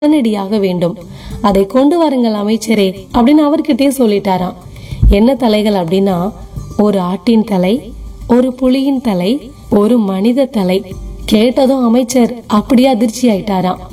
உடனடியாக வேண்டும் அதை கொண்டு வாருங்கள் அமைச்சரே அப்படின்னு அவர்கிட்டயே சொல்லிட்டாராம் என்ன தலைகள் அப்படின்னா ஒரு ஆட்டின் தலை ஒரு புலியின் தலை ஒரு மனித தலை கேட்டதும் அமைச்சர் அப்படியே அதிர்ச்சி ஆயிட்டாராம்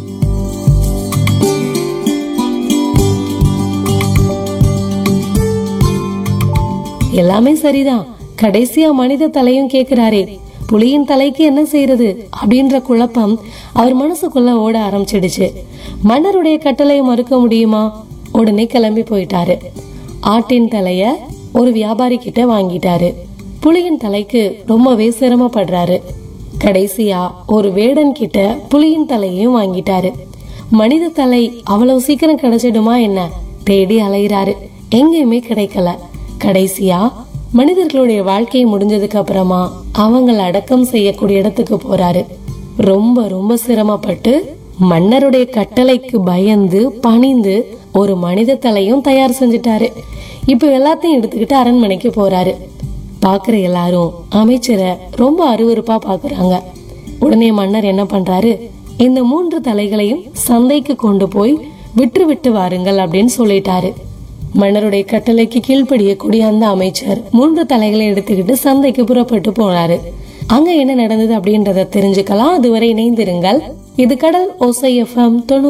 எல்லாமே சரிதான் கடைசியா மனித தலையும் கேக்குறாரே புலியின் தலைக்கு என்ன செய்யறது அப்படின்ற குழப்பம் அவர் மனசுக்குள்ள ஓட ஆரம்பிச்சிடுச்சு மன்னருடைய கட்டளையை மறுக்க முடியுமா உடனே கிளம்பி போயிட்டாரு ஆட்டின் தலைய ஒரு வியாபாரி கிட்ட வாங்கிட்டாரு புலியின் தலைக்கு ரொம்பவே சிரமப்படுறாரு கடைசியா ஒரு வேடன் கிட்ட புலியின் தலையையும் வாங்கிட்டாரு மனித தலை அவ்வளவு சீக்கிரம் கிடைச்சிடுமா என்ன தேடி அலைகிறாரு எங்கேயுமே கிடைக்கல கடைசியா மனிதர்களுடைய வாழ்க்கை முடிஞ்சதுக்கு அப்புறமா அவங்கள அடக்கம் செய்யக்கூடிய இடத்துக்கு போறாரு ரொம்ப ரொம்ப சிரமப்பட்டு மன்னருடைய கட்டளைக்கு பயந்து பணிந்து ஒரு மனித தலையும் தயார் செஞ்சுட்டாரு இப்ப எல்லாத்தையும் எடுத்துக்கிட்டு அரண்மனைக்கு போறாரு பாக்குற எல்லாரும் அமைச்சரை ரொம்ப அருவருப்பா பாக்குறாங்க உடனே மன்னர் என்ன பண்றாரு இந்த மூன்று தலைகளையும் சந்தைக்கு கொண்டு போய் விற்று விட்டு வாருங்கள் அப்படின்னு சொல்லிட்டாரு மன்னருடைய கட்டளைக்கு கீழ்ப்படியக்கூடிய அந்த அமைச்சர் மூன்று தலைகளை எடுத்துக்கிட்டு சந்தைக்கு புறப்பட்டு போனாரு அங்க என்ன நடந்தது அப்படின்றத தெரிஞ்சுக்கலாம் அதுவரை இணைந்திருங்கள் இது கடல் ஓசை எஃப்எம் தொண்ணூறு